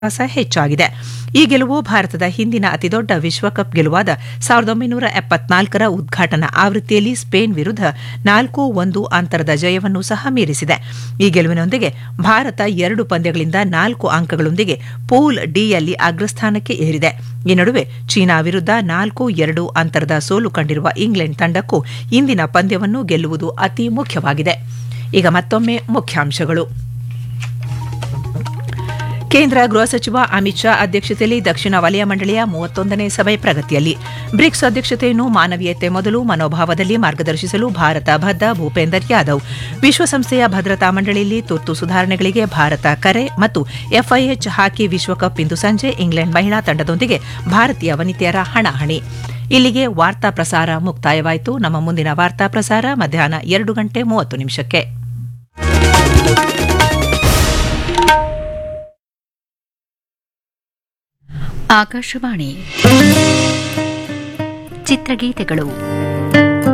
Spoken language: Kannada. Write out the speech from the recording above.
ವಿಶ್ವಾಸ ಹೆಚ್ಚಾಗಿದೆ ಈ ಗೆಲುವು ಭಾರತದ ಹಿಂದಿನ ಅತಿದೊಡ್ಡ ವಿಶ್ವಕಪ್ ಗೆಲುವಾದ ಸಾವಿರದ ಒಂಬೈನೂರ ಎಪ್ಪತ್ನಾಲ್ಕರ ಉದ್ಘಾಟನಾ ಆವೃತ್ತಿಯಲ್ಲಿ ಸ್ಪೇನ್ ವಿರುದ್ಧ ನಾಲ್ಕು ಒಂದು ಅಂತರದ ಜಯವನ್ನು ಸಹ ಮೀರಿಸಿದೆ ಈ ಗೆಲುವಿನೊಂದಿಗೆ ಭಾರತ ಎರಡು ಪಂದ್ಯಗಳಿಂದ ನಾಲ್ಕು ಅಂಕಗಳೊಂದಿಗೆ ಪೂಲ್ ಡಿಯಲ್ಲಿ ಅಗ್ರಸ್ಥಾನಕ್ಕೆ ಏರಿದೆ ಈ ನಡುವೆ ಚೀನಾ ವಿರುದ್ಧ ನಾಲ್ಕು ಎರಡು ಅಂತರದ ಸೋಲು ಕಂಡಿರುವ ಇಂಗ್ಲೆಂಡ್ ತಂಡಕ್ಕೂ ಇಂದಿನ ಪಂದ್ಯವನ್ನು ಗೆಲ್ಲುವುದು ಅತಿ ಮುಖ್ಯವಾಗಿದೆ ಈಗ ಮತ್ತೊಮ್ಮೆ ಮುಖ್ಯಾಂಶಗಳು ಕೇಂದ್ರ ಗೃಹ ಸಚಿವ ಅಮಿತ್ ಶಾ ಅಧ್ಯಕ್ಷತೆಯಲ್ಲಿ ದಕ್ಷಿಣ ವಲಯ ಮಂಡಳಿಯ ಮೂವತ್ತೊಂದನೇ ಸಭೆ ಪ್ರಗತಿಯಲ್ಲಿ ಬ್ರಿಕ್ಸ್ ಅಧ್ಯಕ್ಷತೆಯನ್ನು ಮಾನವೀಯತೆ ಮೊದಲು ಮನೋಭಾವದಲ್ಲಿ ಮಾರ್ಗದರ್ಶಿಸಲು ಭಾರತ ಬದ್ಧ ಭೂಪೇಂದರ್ ಯಾದವ್ ವಿಶ್ವಸಂಸ್ಥೆಯ ಭದ್ರತಾ ಮಂಡಳಿಯಲ್ಲಿ ತುರ್ತು ಸುಧಾರಣೆಗಳಿಗೆ ಭಾರತ ಕರೆ ಮತ್ತು ಎಫ್ಐಎಚ್ ಹಾಕಿ ವಿಶ್ವಕಪ್ ಇಂದು ಸಂಜೆ ಇಂಗ್ಲೆಂಡ್ ಮಹಿಳಾ ತಂಡದೊಂದಿಗೆ ಭಾರತೀಯ ವನಿತೆಯರ ಹಣಾಹಣಿ ಇಲ್ಲಿಗೆ ವಾರ್ತಾ ಪ್ರಸಾರ ಮುಕ್ತಾಯವಾಯಿತು ನಮ್ಮ ಮುಂದಿನ ವಾರ್ತಾ ಪ್ರಸಾರ ಮಧ್ಯಾಹ್ನ ಎರಡು ಗಂಟೆ ಮೂವತ್ತು ನಿಮಿಷಕ್ಕೆ ಆಕಾಶವಾಣಿ ಚಿತ್ರಗೀತೆಗಳು